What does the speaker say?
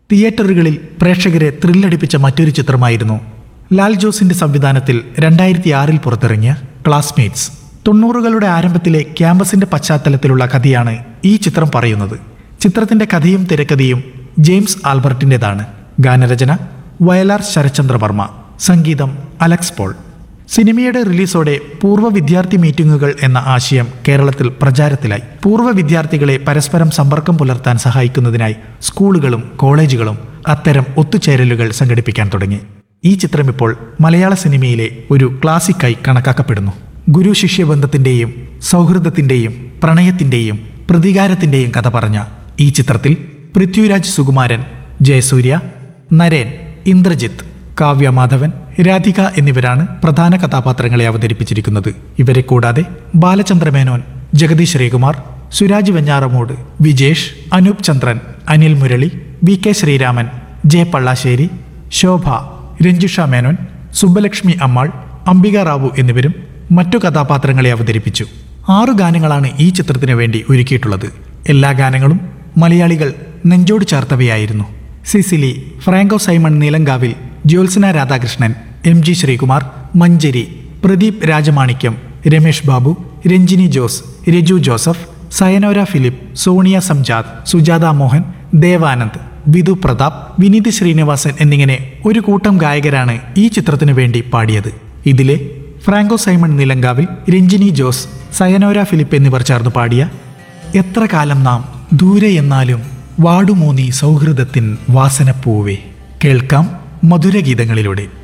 തിയേറ്ററുകളിൽ പ്രേക്ഷകരെ ത്രില്ലടിപ്പിച്ച മറ്റൊരു ചിത്രമായിരുന്നു ലാൽ ജോസിന്റെ സംവിധാനത്തിൽ രണ്ടായിരത്തി ആറിൽ പുറത്തിറങ്ങിയ ക്ലാസ്മേറ്റ്സ് തൊണ്ണൂറുകളുടെ ആരംഭത്തിലെ ക്യാമ്പസിന്റെ പശ്ചാത്തലത്തിലുള്ള കഥയാണ് ഈ ചിത്രം പറയുന്നത് ചിത്രത്തിന്റെ കഥയും തിരക്കഥയും ജെയിംസ് ആൽബർട്ടിൻ്റെതാണ് ഗാനരചന വയലാർ ശരചന്ദ്രവർമ്മ സംഗീതം അലക്സ് പോൾ സിനിമയുടെ റിലീസോടെ പൂർവ്വ വിദ്യാർത്ഥി മീറ്റിംഗുകൾ എന്ന ആശയം കേരളത്തിൽ പ്രചാരത്തിലായി പൂർവ്വ വിദ്യാർത്ഥികളെ പരസ്പരം സമ്പർക്കം പുലർത്താൻ സഹായിക്കുന്നതിനായി സ്കൂളുകളും കോളേജുകളും അത്തരം ഒത്തുചേരലുകൾ സംഘടിപ്പിക്കാൻ തുടങ്ങി ഈ ചിത്രം ഇപ്പോൾ മലയാള സിനിമയിലെ ഒരു ക്ലാസിക്കായി കണക്കാക്കപ്പെടുന്നു ഗുരു ശിഷ്യബന്ധത്തിന്റെയും സൗഹൃദത്തിന്റെയും പ്രണയത്തിന്റെയും പ്രതികാരത്തിന്റെയും കഥ പറഞ്ഞ ഈ ചിത്രത്തിൽ പൃഥ്വിരാജ് സുകുമാരൻ ജയസൂര്യ നരേൻ ഇന്ദ്രജിത്ത് കാവ്യ മാധവൻ രാധിക എന്നിവരാണ് പ്രധാന കഥാപാത്രങ്ങളെ അവതരിപ്പിച്ചിരിക്കുന്നത് ഇവരെ കൂടാതെ Balachandramenon Jagadish Sreekumar Suraj Venjaramoodu Vijesh Anoop Chandran Anil Murali V K Sreeraman J Pallassery Shobha Ranjusha Menon Subbalakshmi Ammal Ambika Rao എന്നിവരും മറ്റു കഥാപാത്രങ്ങളെ അവതരിപ്പിച്ചു ആറു ഗാനങ്ങളാണ് ഈ ചിത്രത്തിനു വേണ്ടി ഒരുക്കിയിട്ടുള്ളത് എല്ലാ ഗാനങ്ങളും മലയാളികൾ നെഞ്ചോട് ചേർത്തവയായിരുന്നു സിസിലി ഫ്രാങ്കോ സൈമൺ നീലങ്കാവിൽ ജ്യോത്സന രാധാകൃഷ്ണൻ എം ജി ശ്രീകുമാർ മഞ്ചരി പ്രദീപ് രാജമാണിക്യം രമേഷ് ബാബു രഞ്ജിനി ജോസ് രജു ജോസഫ് സയനോര ഫിലിപ്പ് സോണിയ സംജാദ് സുജാത മോഹൻ ദേവാനന്ദ് വിധു പ്രതാപ് വിനീത് ശ്രീനിവാസൻ എന്നിങ്ങനെ ഒരു കൂട്ടം ഗായകരാണ് ഈ ചിത്രത്തിനു വേണ്ടി പാടിയത് ഇതിലെ ഫ്രാങ്കോ സൈമൺ നിലങ്കാവിൽ രഞ്ജിനി ജോസ് സയനോര ഫിലിപ്പ് എന്നിവർ ചേർന്ന് പാടിയ എത്ര കാലം നാം ദൂരെ എന്നാലും വാടുമൂന്നി സൗഹൃദത്തിൻ വാസനപ്പൂവേ കേൾക്കാം മധുരഗീതങ്ങളിലൂടെ